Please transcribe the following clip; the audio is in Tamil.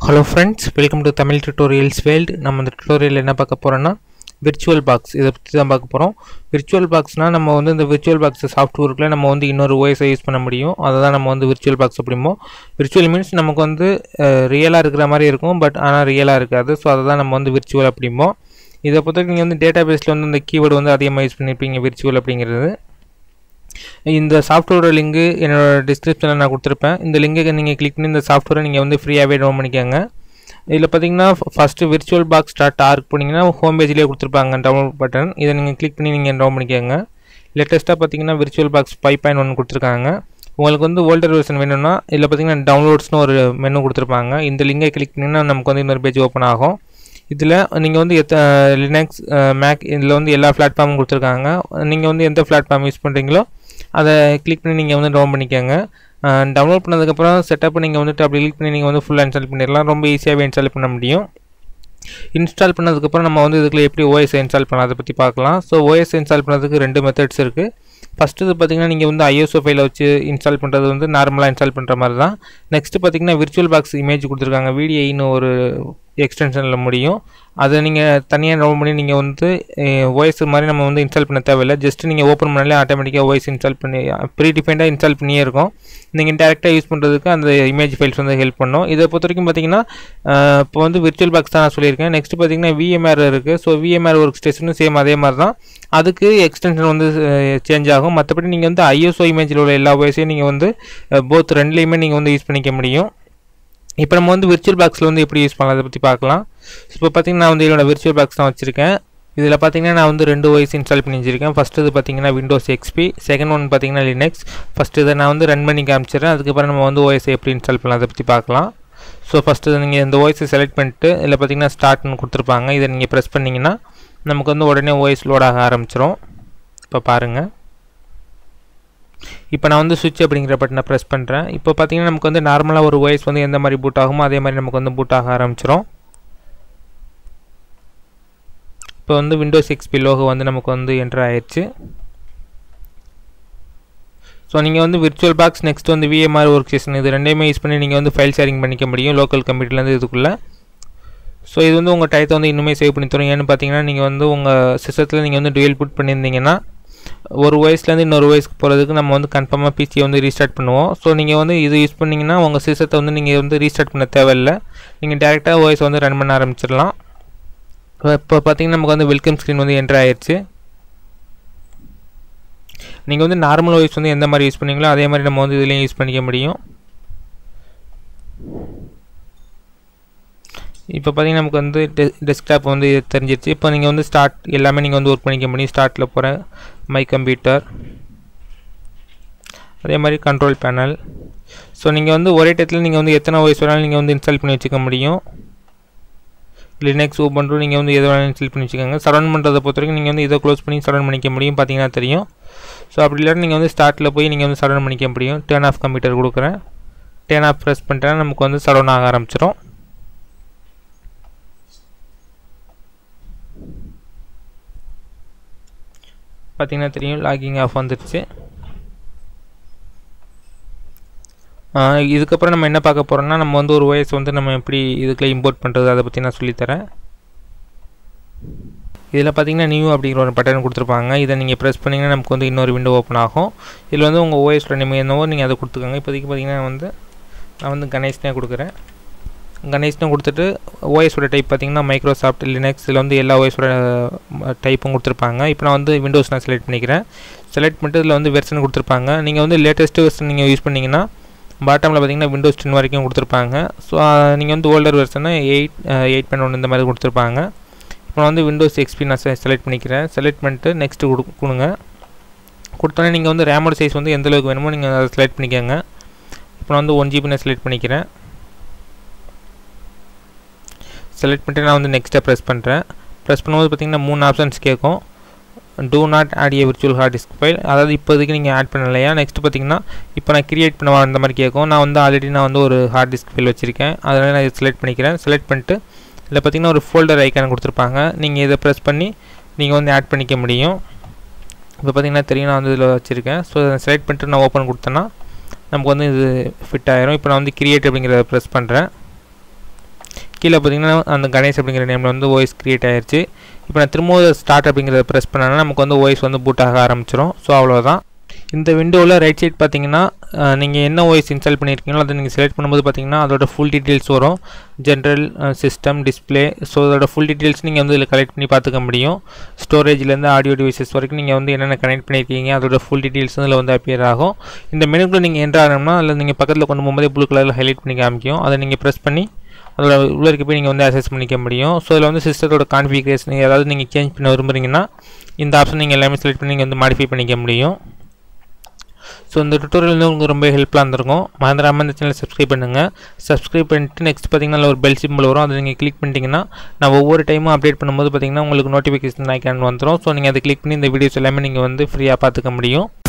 hello friends welcome to Tamil tutorials world நம்ம இந்த டுட்டோரியல் என்ன பார்க்க போகிறோன்னா விர்ச்சுவல் பாக்ஸ் இதை பற்றி தான் பார்க்க போகிறோம் விர்ச்சுவல் பாக்ஸ்னால் நம்ம வந்து இந்த விர்ச்சுவல் பாக்ஸ் சாஃப்ட்வேர்க்கில் நம்ம வந்து இன்னொரு ஓஎஸை யூஸ் பண்ண முடியும் அதை தான் நம்ம வந்து விர்ச்சுவல் பாக்ஸ் அப்படிமோ விர்ச்சுவல் மீன்ஸ் நமக்கு வந்து ரியலாக இருக்கிற மாதிரி இருக்கும் பட் ஆனால் ரியலாக இருக்காது ஸோ அதை தான் நம்ம வந்து விர்ச்சுவல் அப்படிமோ இதை பொறுத்தவரைக்கும் நீங்கள் வந்து டேட்டா பேஸில் வந்து இந்த கீவேர்டு வந்து அதிகமாக யூஸ் பண்ணியிருப்பீங்க விர்ச்சுவல் அப்படிங்கிறது இந்த சாஃப்ட்வேரோட லிங்கு என்னோட டிஸ்கிரிப்ஷனில் நான் கொடுத்துருப்பேன் இந்த லிங்கை நீங்கள் கிளிக் பண்ணி இந்த சாஃப்ட்வேரை நீங்கள் வந்து ஃப்ரீயாகவே டவுன் பண்ணிக்கோங்க இதில் பார்த்தீங்கன்னா first virtual box dot org போனீங்கன்னா ஹோம் பேஜ்லேயே கொடுத்துருப்பாங்க டவுன்லோட் பட்டன் இதை நீங்கள் கிளிக் பண்ணி நீங்கள் டவுன் பண்ணிக்கோங்க லேட்டஸ்ட்டாக பார்த்தீங்கன்னா virtual box five point one கொடுத்துருக்காங்க உங்களுக்கு வந்து ஓல்டர் வெர்ஷன் வேணும்னா இதில் பார்த்தீங்கன்னா டவுன்லோட்ஸ்னு ஒரு மெனு கொடுத்துருப்பாங்க இந்த லிங்கை கிளிக் பண்ணிங்கன்னா நமக்கு வந்து இன்னொரு பேஜ் ஓப்பன் ஆகும் இதில் நீங்கள் வந்து எத்த லினக்ஸ் மேக் இதில் வந்து எல்லா பிளாட்ஃபார்மும் கொடுத்துருக்காங்க நீங்கள் வந்து எந்த பிளாட்ஃபார்ம் யூஸ் பண்ணுறீங்களோ அதை கிளிக் பண்ணி நீங்கள் வந்து டவுன் பண்ணிக்கோங்க டவுன்லோட் பண்ணதுக்கப்புறம் செட்டப் நீங்கள் வந்துட்டு அப்படி கிளிக் பண்ணி நீங்கள் வந்து ஃபுல்லாக இன்ஸ்டால் பண்ணிடலாம் ரொம்ப ஈஸியாகவே இன்ஸ்டால் பண்ண முடியும் இன்ஸ்டால் பண்ணதுக்கப்புறம் நம்ம வந்து இதுக்குள்ள எப்படி ஓஎஸ் இன்ஸ்டால் பண்ணலாம் அதை பற்றி பார்க்கலாம் ஸோ ஓஎஸ் இன்ஸ்டால் பண்ணுறதுக்கு ரெண்டு மெத்தட்ஸ் இருக்குது ஃபஸ்ட்டு இது பார்த்தீங்கன்னா நீங்கள் வந்து ஐஎஸ்ஓ ஃபைலை வச்சு இன்ஸ்டால் பண்ணுறது வந்து நார்மலாக இன்ஸ்டால் பண்ணுற மாதிரி தான் நெக்ஸ்ட்டு பார்த்தீங்கன்னா விர்ச்சுவல் பாக்ஸ் இமேஜ் கொடுத்துருக்காங்க விடிஐன்னு ஒரு எக்ஸ்டென்ஷனில் முடியும் அதை நீங்கள் தனியாக டவுன் பண்ணி நீங்கள் வந்து ஓஎஸ் மாதிரி நம்ம வந்து இன்ஸ்டால் பண்ண தேவையில்லை ஜஸ்ட் நீங்கள் ஓப்பன் பண்ணாலே ஆட்டோமேட்டிக்காக ஓஎஸ் இன்ஸ்டால் பண்ணி ப்ரீ டிஃபைண்டாக இன்ஸ்டால் பண்ணியே இருக்கும் நீங்கள் டேரெக்டாக யூஸ் பண்ணுறதுக்கு அந்த இமேஜ் ஃபைல்ஸ் வந்து ஹெல்ப் பண்ணும் இதை பொறுத்த வரைக்கும் பார்த்தீங்கன்னா இப்போ வந்து விர்ச்சுவல் பாக்ஸ் தான் நான் சொல்லியிருக்கேன் நெக்ஸ்ட் பார்த்தீங்கன்னா விஎம்ஆர் இருக்குது ஸோ விஎம்ஆர் ஒர்க் ஸ்டேஷனும் சேம் அதே மாதிரி தான் அதுக்கு எக்ஸ்டென்ஷன் வந்து சேஞ்ச் ஆகும் மற்றபடி நீங்கள் வந்து ஐஎஸ்ஓ இமேஜில் உள்ள எல்லா ஓஎஸையும் நீங்கள் வந்து போத் ரெண்டுலேயுமே நீங்கள் வந்து யூஸ் பண்ணிக்க முடியும் இப்போ நம்ம வந்து விர்ச்சுவல் பாக்ஸில் வந்து எப்படி யூஸ் பண்ணலாம் அதை பற்றி பார்க்கலாம் இப்போ பார்த்தீங்கன்னா நான் வந்து என்னோட விர்ச்சுவல் பாக்ஸ் தான் வச்சுருக்கேன் இதில் பார்த்தீங்கன்னா நான் வந்து ரெண்டு ஒய்ஸ் இன்ஸ்டால் பண்ணி வச்சிருக்கேன் ஃபஸ்ட்டு இது பார்த்தீங்கன்னா விண்டோஸ் எக்ஸ்பி செகண்ட் ஒன் பார்த்தீங்கன்னா லினக்ஸ் ஃபஸ்ட்டு இதை நான் வந்து ரன் பண்ணி காமிச்சிடுறேன் அதுக்கப்புறம் நம்ம வந்து ஓஎஸ் எப்படி இன்ஸ்டால் பண்ணலாம் அதை பற்றி பார்க்கலாம் ஸோ ஃபஸ்ட்டு நீங்கள் இந்த ஓஎஸை செலக்ட் பண்ணிட்டு இதில் பார்த்தீங்கன்னா ஸ்டார்ட்னு கொடுத்துருப்பாங்க இதை நீங்கள் ப்ரெஸ் பண்ணிங்கன்னா நமக்கு வந்து உடனே ஓஎஸ் லோட் ஆக ஆரம்பிச்சிரும் இப்போ பாருங்கள் இப்போ நான் வந்து சுவிட்ச் அப்படிங்கிற பட்டனை ப்ரெஸ் பண்ணுறேன் இப்போ பார்த்தீங்கன்னா நமக்கு வந்து நார்மலாக ஒரு ஓஎஸ் வந்து எந்த மாதிரி பூட் ஆகுமோ அதே மாதிரி நமக்கு வந்து பூட் ஆக ஆரம்பிச்சிரும் இப்போ வந்து விண்டோஸ் எக்ஸ்பி லோகோ வந்து நமக்கு வந்து என்ட்ரு ஆயிடுச்சு ஸோ நீங்கள் வந்து விர்ச்சுவல் பாக்ஸ் நெக்ஸ்ட் வந்து விஎம்ஆர் ஒர்க் ஸ்டேஷன் இது ரெண்டையுமே யூஸ் பண்ணி நீங்கள் வந்து ஃபைல் ஷேரிங் பண்ணிக்க முடியும் லோக்கல் கம்ப்யூட்டர்லேருந்து இதுக்குள்ளே ஸோ இது வந்து உங்கள் டயத்தை வந்து இன்னுமே சேவ் பண்ணி தரும் ஏன்னு பார்த்தீங்கன்னா நீங்கள் வந்து உங்கள் சிஸ்டத்தில் நீங்கள் வந்து டுவெல் புட் பண்ணியிருந்தீங்கன்னா ஒரு வயசுலேருந்து இன்னொரு வயசுக்கு போகிறதுக்கு நம்ம வந்து கன்ஃபார்மாக பிசியை வந்து ரீஸ்டார்ட் பண்ணுவோம் ஸோ நீங்கள் வந்து இது யூஸ் பண்ணிங்கன்னா உங்கள் சிஸ்டத்தை வந்து நீங்கள் வந்து ரீஸ்டார்ட் பண்ண தேவையில்லை நீங்கள் டேரெக்டாக வாய்ஸ் வந்து ரன் பண்ண ஆரம்பிச்சிடலாம் இப்போ பார்த்தீங்கன்னா நமக்கு வந்து வெல்கம் ஸ்க்ரீன் வந்து என்ட்ரு ஆயிடுச்சு நீங்கள் வந்து நார்மல் வாய்ஸ் வந்து எந்த மாதிரி யூஸ் பண்ணீங்களோ அதே மாதிரி நம்ம வந்து இதுலேயும் யூஸ் பண்ணிக்க முடியும் இப்போ பார்த்தீங்கன்னா நமக்கு வந்து டெ டெஸ்க்டாப் வந்து தெரிஞ்சிருச்சு இப்போ நீங்கள் வந்து ஸ்டார்ட் எல்லாமே நீங்கள் வந்து ஒர்க் பண்ணிக்க முடியும் ஸ்டார்ட்டில் போகிற மை கம்ப்யூட்டர் அதே மாதிரி கண்ட்ரோல் பேனல் ஸோ நீங்கள் வந்து ஒரே டயத்தில் நீங்கள் வந்து எத்தனை வாய்ஸ் வேணாலும் நீங்கள் வந்து இன்ஸ்டால் பண்ணி வச்சுக்க முடியும் லினக்ஸ் ஊபன்ட்டும் நீங்கள் வந்து எதை வேணாலும் இன்ஸ்டால் பண்ணி வச்சுக்கோங்க சரௌண்ட் பண்ணுறதை பொறுத்த வரைக்கும் நீங்கள் வந்து இதை க்ளோஸ் பண்ணி சரௌண்ட் பண்ணிக்க முடியும் பார்த்தீங்கன்னா தெரியும் ஸோ அப்படி இல்லாட்டி நீங்கள் வந்து ஸ்டார்ட்டில் போய் நீங்கள் வந்து சரௌண்ட் பண்ணிக்க முடியும் டேர்ன் ஆஃப் கம்ப்யூட்டர் கொடுக்குறேன் டேர்ன் ஆஃப் ப்ரெஸ் பண்ணிட்டேன்னா நமக்கு வந்து சரௌண்ட் ஆக ஆரம்பிச்சிடும் பார்த்தீங்கன்னா தெரியும் லாகிங் ஆஃப் வந்துடுச்சு இதுக்கப்புறம் நம்ம என்ன பார்க்க போகிறோம்னா நம்ம வந்து ஒரு ஓஎஸ் வந்து நம்ம எப்படி இதுக்குள்ள இம்போர்ட் பண்ணுறது அதை பற்றி நான் சொல்லித்தரேன் இதில் பார்த்தீங்கன்னா நியூ அப்படிங்கிற ஒரு பட்டன் கொடுத்துருப்பாங்க இதை நீங்கள் ப்ரெஸ் பண்ணிங்கன்னா நமக்கு வந்து இன்னொரு விண்டோ ஓப்பன் ஆகும் இதில் வந்து உங்கள் ஓஎஸோட நேம் என்னவோ நீங்கள் அதை கொடுத்துக்கோங்க இப்போதைக்கு பார்த்தீங்கன்னா வந்து நான் வந்து கணேஷ்னே கொடுக்குறேன் கணேஷ்னு கொடுத்துட்டு ஓஎஸோட டைப் பார்த்தீங்கன்னா மைக்ரோசாஃப்ட் லினக்ஸ் இதில் வந்து எல்லா ஓஎஸோட டைப்பும் கொடுத்துருப்பாங்க இப்போ நான் வந்து விண்டோஸ் நான் செலக்ட் பண்ணிக்கிறேன் செலக்ட் பண்ணிட்டு இதில் வந்து வெர்ஷன் கொடுத்துருப்பாங்க நீங்கள் வந்து லேட்டஸ்ட்டு வெர்ஷன் நீங்கள் யூஸ் பண்ணிங்கன்னா பாட்டமில் பார்த்தீங்கன்னா விண்டோஸ் டென் வரைக்கும் கொடுத்துருப்பாங்க ஸோ நீங்கள் வந்து ஓல்டர் வெர்ஷனை எயிட் எயிட் பாயிண்ட் ஒன் இந்த மாதிரி கொடுத்துருப்பாங்க இப்போ நான் வந்து விண்டோஸ் எக்ஸ்பி நான் செலக்ட் பண்ணிக்கிறேன் செலக்ட் பண்ணிட்டு நெக்ஸ்ட்டு கொடு கொடுங்க கொடுத்தோன்னே நீங்கள் வந்து ரேமோட சைஸ் வந்து எந்த அளவுக்கு வேணுமோ நீங்கள் அதை செலக்ட் பண்ணிக்கோங்க இப்போ நான் வந்து ஒன் ஜிபி நான் செலக்ட் பண்ணிக்கிறேன் செலக்ட் பண்ணிட்டு நான் வந்து நெக்ஸ்ட்டை ப்ரெஸ் பண்ணுறேன் ப்ரெஸ் பண்ணும்போது பார்த்தீங்கன்னா மூணு ஆப்ஷன்ஸ் கேட்கும் do not add a virtual hard disk file அதாவது இப்போதைக்கு நீங்கள் ஆட் பண்ணலையா நெக்ஸ்ட் பார்த்தீங்கன்னா இப்போ நான் கிரியேட் பண்ண அந்த மாதிரி கேட்கும் நான் வந்து ஆல்ரெடி நான் வந்து ஒரு ஹார்ட் டிஸ்க் ஃபைல் வச்சுருக்கேன் அதனால் நான் செலக்ட் பண்ணிக்கிறேன் செலக்ட் பண்ணிட்டு இதில் பார்த்தீங்கன்னா ஒரு ஃபோல்டர் ஐக்கான் கொடுத்துருப்பாங்க நீங்கள் இதை ப்ரெஸ் பண்ணி நீங்கள் வந்து ஆட் பண்ணிக்க முடியும் இப்போ பார்த்தீங்கன்னா தெரியும் நான் வந்து இதில் வச்சுருக்கேன் ஸோ அதை செலக்ட் பண்ணிட்டு நான் ஓப்பன் கொடுத்தேன்னா நமக்கு வந்து இது ஃபிட் ஆயிரும் இப்போ நான் வந்து கிரியேட் அப்படிங்கிறத ப்ரெஸ் பண்ணுறேன் கீழே பார்த்தீங்கன்னா அந்த கணேஷ் அப்படிங்கிற நேமில் வந்து ஓஎஸ் க்ரியேட் ஆயிருச்சு இப்போ நான் திரும்ப ஸ்டார்ட் அப்படிங்கிறத ப்ரெஸ் பண்ணேன்னா நமக்கு வந்து ஓஎஸ் வந்து பூட் ஆக ஆரம்பிச்சிடும் ஸோ அவ்வளோதான் இந்த விண்டோவில் ரைட் சைட் பார்த்தீங்கன்னா நீங்கள் என்ன ஓஎஸ் இன்ஸ்டால் பண்ணியிருக்கீங்களோ அதை நீங்கள் செலக்ட் பண்ணும்போது பார்த்தீங்கன்னா அதோட ஃபுல் டீட்டெயில்ஸ் வரும் ஜென்ரல் சிஸ்டம் டிஸ்பிளே ஸோ அதோட ஃபுல் டீட்டெயில்ஸ் நீங்கள் வந்து இதில் கலெக்ட் பண்ணி பார்த்துக்க முடியும் ஸ்டோரேஜ்லேருந்து ஆடியோ டிவைசஸ் வரைக்கும் நீங்கள் வந்து என்னென்ன கனெக்ட் பண்ணியிருக்கீங்க அதோட ஃபுல் டீட்டெயில்ஸ் இதில் வந்து அப்பியர் ஆகும் இந்த மெனுக்குள்ள நீங்கள் என்ட்ரு ஆகணும்னா அதில் நீங்கள் பக்கத்தில் கொண்டு போகும்போதே ப்ளூ கலரில் ஹைலைட் பண்ணி காமிக்கும் அதை நீங்கள் ப்ரெஸ் பண்ணி அதோட உள்ளே இருக்க போய் நீங்கள் வந்து அசஸ் பண்ணிக்க முடியும் ஸோ இதில் வந்து சிஸ்டத்தோட கான்ஃபிகரேஷன் ஏதாவது நீங்கள் சேஞ்ச் பண்ண விரும்புறீங்கன்னா இந்த ஆப்ஷன் நீங்கள் எல்லாமே செலக்ட் பண்ணி நீங்கள் வந்து மாடிஃபை பண்ணிக்க முடியும் ஸோ இந்த டுட்டோரியல் வந்து உங்களுக்கு ரொம்ப ஹெல்ப்ஃபுல்லாக இருந்திருக்கும் மறந்துடாமல் இந்த சேனலை சப்ஸ்கிரைப் பண்ணுங்கள் சப்ஸ்கிரைப் பண்ணிட்டு நெக்ஸ்ட் பார்த்தீங்கன்னா அதில் ஒரு பெல் சிம்பிள் வரும் அதை நீங்கள் கிளிக் பண்ணிட்டீங்கன்னா நான் ஒவ்வொரு டைமும் அப்டேட் பண்ணும்போது பார்த்தீங்கன்னா உங்களுக்கு நோட்டிஃபிகேஷன் ஐக்கான் வந்துடும் ஸோ நீங்கள் அதை கிளிக் பண்ணி இந்த வீடியோஸ் எல்லாமே நீங்கள் வந்து ஃப்ரீயாக பார்த்துக்க முடியும்